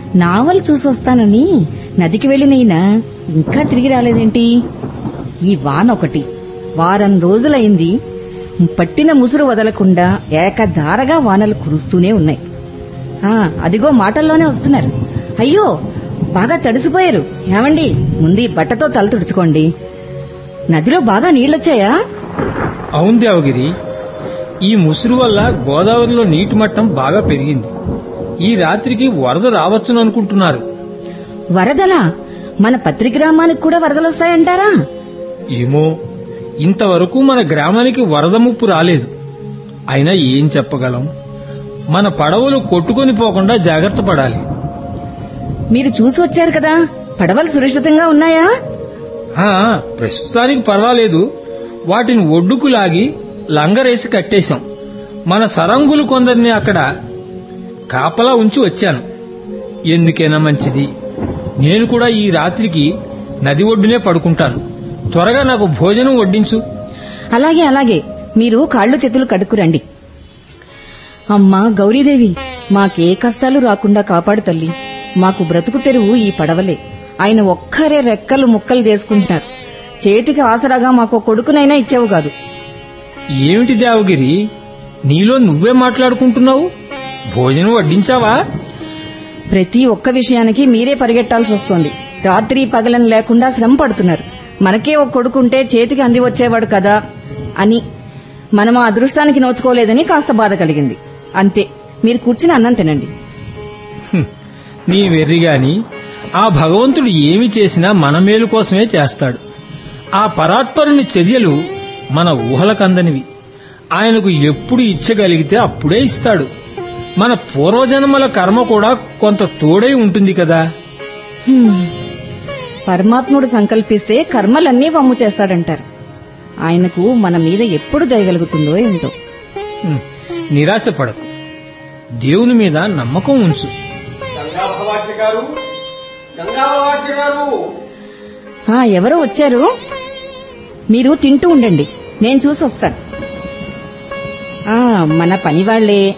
నావలు చూసొస్తానని నదికి వెళ్ళినైనా ఇంకా తిరిగి రాలేదేంటి ఈ వాన ఒకటి వారం రోజులైంది పట్టిన ముసురు వదలకుండా ఏకధారగా వానలు కురుస్తూనే ఉన్నాయి ఆ అదిగో మాటల్లోనే వస్తున్నారు అయ్యో బాగా తడిసిపోయారు ఏమండి ముందు ఈ బట్టతో తల తుడుచుకోండి నదిలో బాగా నీళ్ళొచ్చాయా అవును దేవగిరి ఈ ముసురు వల్ల గోదావరిలో నీటి మట్టం బాగా పెరిగింది ఈ రాత్రికి వరద రావచ్చును అనుకుంటున్నారు వరదలా మన పత్రి గ్రామానికి కూడా వరదలొస్తాయంటారా ఏమో ఇంతవరకు మన గ్రామానికి వరద ముప్పు రాలేదు అయినా ఏం చెప్పగలం మన పడవలు కొట్టుకొని పోకుండా జాగ్రత్త పడాలి మీరు చూసి వచ్చారు కదా పడవలు సురక్షితంగా ఉన్నాయా ఆ ప్రస్తుతానికి పర్వాలేదు వాటిని ఒడ్డుకు లాగి లంగరేసి కట్టేశాం మన సరంగులు కొందరిని అక్కడ కాపలా ఉంచి వచ్చాను ఎందుకైనా మంచిది నేను కూడా ఈ రాత్రికి నది ఒడ్డునే పడుకుంటాను త్వరగా నాకు భోజనం వడ్డించు అలాగే అలాగే మీరు కాళ్ళు చేతులు కడుక్కురండి అమ్మా గౌరీదేవి మాకే కష్టాలు రాకుండా కాపాడు తల్లి మాకు బ్రతుకు తెరువు ఈ పడవలే ఆయన ఒక్కరే రెక్కలు ముక్కలు చేసుకుంటున్నారు చేతికి ఆసరాగా మాకు కొడుకునైనా ఇచ్చావు కాదు ఏమిటి దేవగిరి నీలో నువ్వే మాట్లాడుకుంటున్నావు భోజనం వడ్డించావా ప్రతి ఒక్క విషయానికి మీరే పరిగెట్టాల్సి వస్తోంది రాత్రి పగలని లేకుండా శ్రమ పడుతున్నారు మనకే ఒక కొడుకుంటే చేతికి అంది వచ్చేవాడు కదా అని మనం ఆ అదృష్టానికి నోచుకోలేదని కాస్త బాధ కలిగింది అంతే మీరు కూర్చుని అన్నం తినండి హ్మ్. నీ వెర్రిగాని ఆ భగవంతుడు ఏమి చేసినా మన మేలు కోసమే చేస్తాడు ఆ పరాత్పరుని చర్యలు మన ఊహలకందనివి ఆయనకు ఎప్పుడు ఇచ్చగలిగితే అప్పుడే ఇస్తాడు మన పూర్వజన్మల కర్మ కూడా కొంత తోడై ఉంటుంది కదా హ్మ్. పరమాత్ముడు సంకల్పిస్తే కర్మలన్నీ వమ్ము చేస్తాడంటారు ఆయనకు మన మీద ఎప్పుడు దయగలుగుతుందో ఏంటో హ్మ్. నిరాశపడకు దేవుని మీద నమ్మకం ఉంచు గంగాభవాట్య గారు గంగాభవాట్య గారు ఆ, ఎవరో వచ్చారు మీరు తింటూ ఉండండి నేను చూసి వస్తాను ఆ, మన పని వాళ్లే